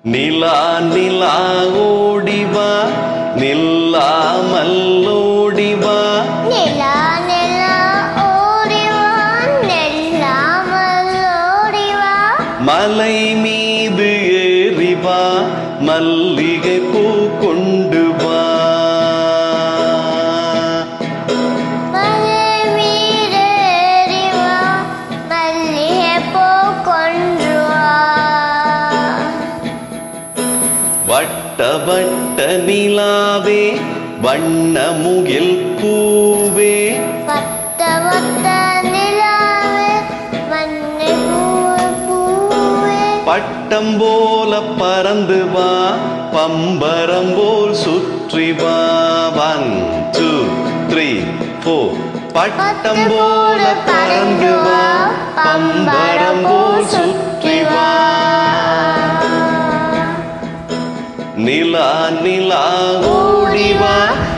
நிலா நிலா ஓடிவா நில்லாமல் ஓடிவா நிலா நிலா ஓடிவா நெல்லாமல் ஓடிவா மலை மீது ஏறிவா மல்லிகை பூ கொண்டு வா மலை மீறேறிவா மல்லிகை பூ கொண்டு வா வட்ட வட்ட நிலாவே வண்ண முகில் பூவே வட்ட வட்ட நிலாவே மண்ணை பூவே பூவே பட்டம் போல பறந்து வா பம்பரம் போல் சுற்றி வா ஒன் டூ த்ரீ ஃபோர் பட்டம் போல பறந்து வா பம்பரம் போல் சுற்றி வா நிலா நிலா ஓடி வா